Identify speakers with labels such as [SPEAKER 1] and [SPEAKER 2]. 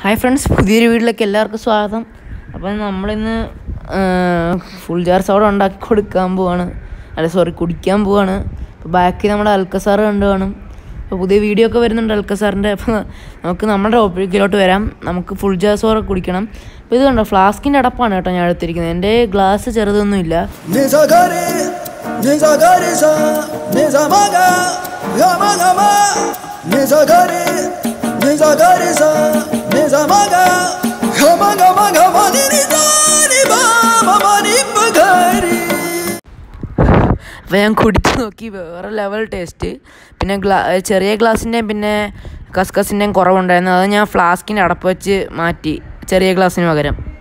[SPEAKER 1] Hi friends പുതിയൊരു വീട്ടിലേക്ക് എല്ലാവർക്കും സ്വാഗതം അപ്പം നമ്മളിന്ന് ഫുൾ ജാർ സോഡ ഉണ്ടാക്കി കൊടുക്കാൻ പോവാണ് അല്ല സോറി കുടിക്കാൻ പോവാണ് അപ്പോൾ ബാക്കി നമ്മുടെ അൽക്കസാർ കണ്ടു കാണും അപ്പോൾ പുതിയ വീഡിയോ ഒക്കെ വരുന്നുണ്ട് അൽക്കസാറിൻ്റെ അപ്പോൾ നമുക്ക് നമ്മുടെ ടോപ്പിക്കിലോട്ട് വരാം നമുക്ക് ഫുൾ ജാർ സോഡ കുടിക്കണം അപ്പോൾ ഇത് കണ്ടോ ഫ്ലാസ്കിൻ്റെ അടപ്പാണ് കേട്ടോ ഞാൻ എടുത്തിരിക്കുന്നത് എൻ്റെ ഗ്ലാസ് ചെറുതൊന്നുമില്ല
[SPEAKER 2] Nisa gare, nisa gare sa, nisa maga, gama gama. Nisa gare, nisa gare sa, nisa maga, gama gama gama ni nisa ni ba ba ba ni ba gare.
[SPEAKER 1] അപ്പോൾ ഞാൻ കുടിച്ച് നോക്കി വേറെ ലെവൽ ടേസ്റ്റ് പിന്നെ ഗ്ലാ ചെറിയ ഗ്ലാസിൻ്റെയും പിന്നെ കസ്കസിൻ്റെയും കുറവുണ്ടായിരുന്നു അത് ഞാൻ ഫ്ലാസ്കിൻ്റെ അടപ്പ് വെച്ച് മാറ്റി ചെറിയ ഗ്ലാസ്സിന് പകരം